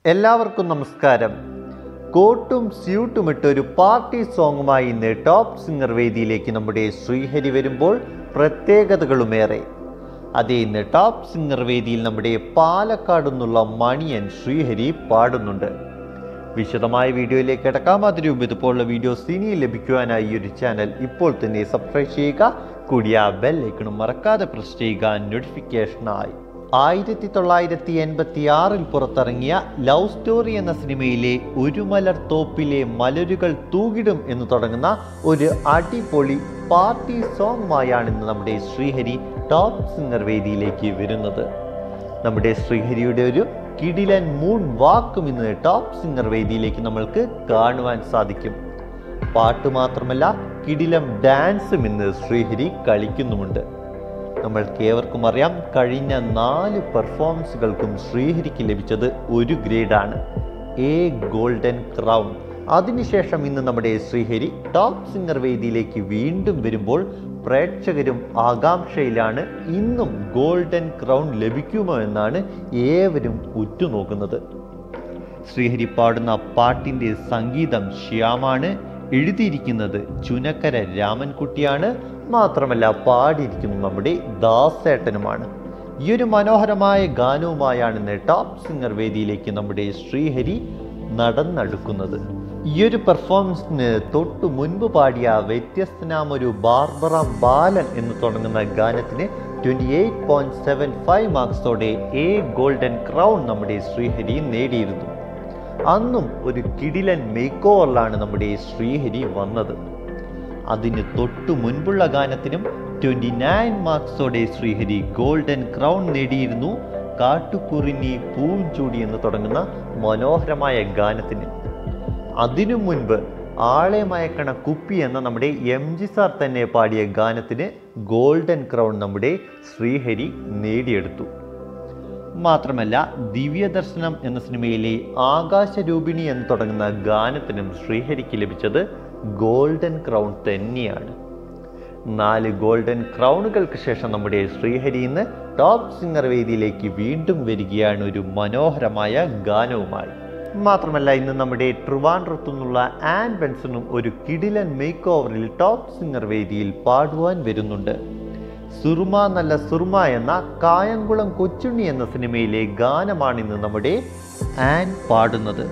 എല്ലാവർക്കും നമസ്കാരം കോട്ടും സ്യൂട്ടും ഇട്ട് ഒരു പാർട്ടി സോങ്ങുമായി ഇന്ന് ടോപ്പ് സിംഗർ വേദിയിലേക്ക് നമ്മുടെ ശ്രീഹരി വരുമ്പോൾ പ്രത്യേകതകളുമേറെ അതേ ഇന്ന് ടോപ്പ് സിംഗർ വേദിയിൽ നമ്മുടെ പാലക്കാട് നിന്നുള്ള മണിയൻ ശ്രീഹരി പാടുന്നുണ്ട് വിശദമായ വീഡിയോയിലേക്ക് കിടക്കാം അതിനു മുമ്പ് ഇതുപോലുള്ള വീഡിയോസ് ഇനിയും ലഭിക്കുവാനായി ഈ ഒരു ചാനൽ ഇപ്പോൾ തന്നെ സബ്സ്ക്രൈബ് ചെയ്യുക കൂടിയ ബെൽ ഐക്കണും മറക്കാതെ പ്രസ് ചെയ്യുക നോട്ടിഫിക്കേഷനായി ആയിരത്തി തൊള്ളായിരത്തി എൺപത്തി ആറിൽ പുറത്തിറങ്ങിയ ലവ് സ്റ്റോറി എന്ന സിനിമയിലെ ഒരു മലർ തോപ്പിലെ മലരുകൾ തൂകിടും എന്ന് തുടങ്ങുന്ന ഒരു അടിപൊളി പാർട്ടി സോങ്ങുമായാണ് ഇന്ന് നമ്മുടെ ശ്രീഹരി ടോപ്പ് സിംഗർ വേദിയിലേക്ക് വരുന്നത് നമ്മുടെ ശ്രീഹരിയുടെ ഒരു കിടിലൻ മൂൺ വാക്കും ഇന്ന് ടോപ്പ് സിംഗർ വേദിയിലേക്ക് നമ്മൾക്ക് കാണുവാൻ സാധിക്കും പാട്ട് മാത്രമല്ല കിടിലം ഡാൻസും ഇന്ന് ശ്രീഹരി കളിക്കുന്നുമുണ്ട് നമ്മൾക്ക് ഏവർക്കും അറിയാം കഴിഞ്ഞ നാല് പെർഫോമൻസുകൾക്കും ശ്രീഹരിക്ക് ലഭിച്ചത് ഒരു ഗ്രേഡാണ് എ ഗോൾഡൻ ക്രൗൺ അതിനുശേഷം ഇന്ന് നമ്മുടെ ശ്രീഹരി ടോപ്പ് സിംഗർ വേദിയിലേക്ക് വീണ്ടും വരുമ്പോൾ പ്രേക്ഷകരും ആകാംക്ഷയിലാണ് ഇന്നും ഗോൾഡൻ ക്രൗൺ ലഭിക്കുമോ എന്നാണ് ഏവരും ഉറ്റുനോക്കുന്നത് ശ്രീഹരി പാടുന്ന പാട്ടിൻ്റെ സംഗീതം ശ്യാമാണ് എഴുതിയിരിക്കുന്നത് ചുനക്കര രാമൻകുട്ടിയാണ് മാത്രമല്ല പാടിയിരിക്കുന്നത് നമ്മുടെ ദാസേട്ടനുമാണ് ഈ ഒരു മനോഹരമായ ഗാനവുമായാണ് ഇന്ന് ടോപ്പ് സിംഗർ വേദിയിലേക്ക് നമ്മുടെ ശ്രീഹരി നടന്നടുക്കുന്നത് ഈ ഒരു പെർഫോമൻസിന് തൊട്ടു മുൻപ് പാടിയ വ്യത്യസ്തനാം ഒരു ബാർബറ ബാലൻ എന്ന് തുടങ്ങുന്ന ഗാനത്തിന് twenty eight point seven five മാർക്സോടെ എ ഗോൾഡൻ ക്രൗൺ നമ്മുടെ ശ്രീഹരി നേടിയിരുന്നു അന്നും ഒരു കിടിലൻ മേക്ക് ഓവറിലാണ് നമ്മുടെ ശ്രീഹരി വന്നത് അതിന് തൊട്ടു മുൻപുള്ള ഗാനത്തിനും ട്വൻറ്റി നയൻ മാർക്സോടെ ശ്രീഹരി ഗോൾഡൻ ക്രൗൺ നേടിയിരുന്നു കാട്ടുകുറിഞ്ഞി പൂഞ്ചൂടി എന്ന് തുടങ്ങുന്ന മനോഹരമായ ഗാനത്തിന് അതിനു മുൻപ് ആളെ മയക്കണ കുപ്പി എന്ന നമ്മുടെ എം ജി സാർ തന്നെ പാടിയ ഗാനത്തിന് ഗോൾഡൻ ക്രൗൺ നമ്മുടെ ശ്രീഹരി നേടിയെടുത്തു മാത്രമല്ല ദിവ്യദർശനം എന്ന സിനിമയിലെ ആകാശരൂപിണി എന്ന് തുടങ്ങുന്ന ഗാനത്തിനും ശ്രീഹരിക്ക് ലഭിച്ചത് ഗോൾഡൻ ക്രൗൺ തന്നെയാണ് നാല് ഗോൾഡൻ ക്രൗണുകൾക്ക് ശേഷം നമ്മുടെ ശ്രീഹരി ഇന്ന് ടോപ്പ് സിംഗർ വേദിയിലേക്ക് വീണ്ടും വരികയാണ് ഒരു മനോഹരമായ ഗാനവുമായി മാത്രമല്ല ഇന്ന് നമ്മുടെ ട്രിവാൻഡ്രത്തു നിന്നുള്ള ആൻ ബെൻസണും ഒരു കിടിലൻ മേക്ക് ഓവറിൽ ടോപ്പ് സിംഗർ വേദിയിൽ പാടുവാൻ വരുന്നുണ്ട് സുറുമ നല്ല സുറുമ എന്ന കായംകുളം കൊച്ചുണ്ണി എന്ന സിനിമയിലെ ഗാനമാണ് ഇന്ന് നമ്മുടെ ആൻ പാടുന്നത്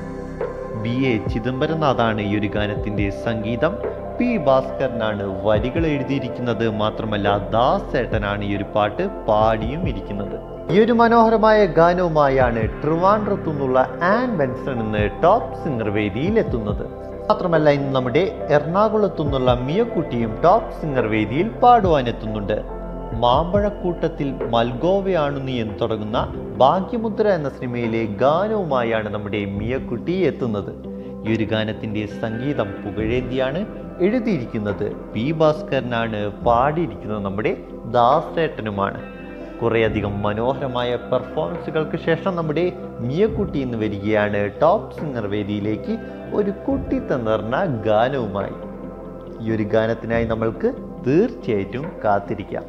ബി എ ചിദംബരനാഥാണ് ഈ ഒരു ഗാനത്തിന്റെ സംഗീതം പി ഭാസ്കരനാണ് വരികൾ എഴുതിയിരിക്കുന്നത് മാത്രമല്ല ദാസേട്ടനാണ് ഈ ഒരു പാട്ട് പാടിയും ഇരിക്കുന്നത് ഈ ഒരു മനോഹരമായ ഗാനവുമായാണ് ട്രിവാൻഡ്രത്തു നിന്നുള്ള ആൻ ബെൻസൺ ഇന്ന് ടോപ്പ് സിംഗർ വേദിയിൽ എത്തുന്നത് മാത്രമല്ല ഇന്ന് നമ്മുടെ എറണാകുളത്തു നിന്നുള്ള മിയക്കുട്ടിയും ടോപ്പ് സിംഗർ വേദിയിൽ പാടുവാൻ എത്തുന്നുണ്ട് മാമ്പഴക്കൂട്ടത്തിൽ മൽഗോവയാണു നീ എന്ന് തുടങ്ങുന്ന ഭാഗ്യമുദ്ര എന്ന സിനിമയിലെ ഗാനവുമായാണ് നമ്മുടെ മിയക്കുട്ടി എത്തുന്നത് ഈ ഒരു ഗാനത്തിന്റെ സംഗീതം പുകഴേന്തിയാണ് എഴുതിയിരിക്കുന്നത് പി ഭാസ്കരനാണ് പാടിയിരിക്കുന്നത് നമ്മുടെ ദാസേട്ടനുമാണ് കുറേയധികം മനോഹരമായ പെർഫോമൻസുകൾക്ക് ശേഷം നമ്മുടെ മിയക്കുട്ടി ഇന്ന് വരികയാണ് ടോപ്പ് സിംഗർ വേദിയിലേക്ക് ഒരു കുട്ടി തന്നിർന്ന ഗാനവുമായി ഈ ഒരു ഗാനത്തിനായി നമ്മൾക്ക് തീർച്ചയായിട്ടും കാത്തിരിക്കാം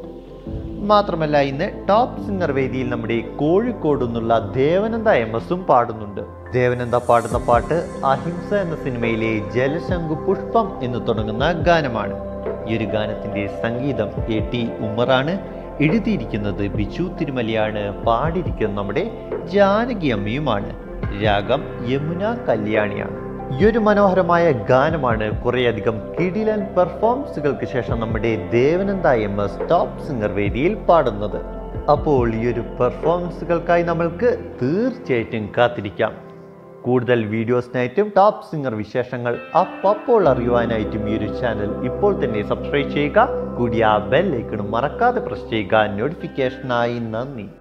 മാത്രമല്ല ഇന്ന് ടോപ്പ് സിംഗർ വേദിയിൽ നമ്മുടെ കോഴിക്കോട് നിന്നുള്ള ദേവനന്ദ എം എസും പാടുന്നുണ്ട് ദേവനന്ദ പാടുന്ന പാട്ട് അഹിംസ എന്ന സിനിമയിലെ ജലശങ്കു പുഷ്പം എന്ന് തുടങ്ങുന്ന ഗാനമാണ് ഈ ഒരു ഗാനത്തിന്റെ സംഗീതം എ ടി ഉമ്മറാണ് എഴുതിയിരിക്കുന്നത് ബിജു തിരുമലയാണ് പാടിയിരിക്കുന്നത് നമ്മുടെ ജാനകി അമ്മയുമാണ് രാഗം യമുന കല്യാണിയാണ് ഈ ഒരു മനോഹരമായ ഗാനമാണ് കുറേയധികം കിടിലൻ പെർഫോമൻസുകൾക്ക് ശേഷം നമ്മുടെ Devananda M S top singer വേദിയിൽ പാടുന്നത് അപ്പോൾ ഈ ഒരു പെർഫോമൻസുകൾക്കായി നമ്മൾക്ക് തീർച്ചയായിട്ടും കാത്തിരിക്കാം കൂടുതൽ വീഡിയോസിനായിട്ടും ടോപ്പ് സിംഗർ വിശേഷങ്ങൾ അപ്പോൾ അറിയുവാനായിട്ടും ഈ ഒരു ചാനൽ ഇപ്പോൾ തന്നെ സബ്സ്ക്രൈബ് ചെയ്യുക കൂടി ആ ബെൽ ഐക്കണും മറക്കാതെ പ്രസ് ചെയ്യുക നോട്ടിഫിക്കേഷനായി നന്ദി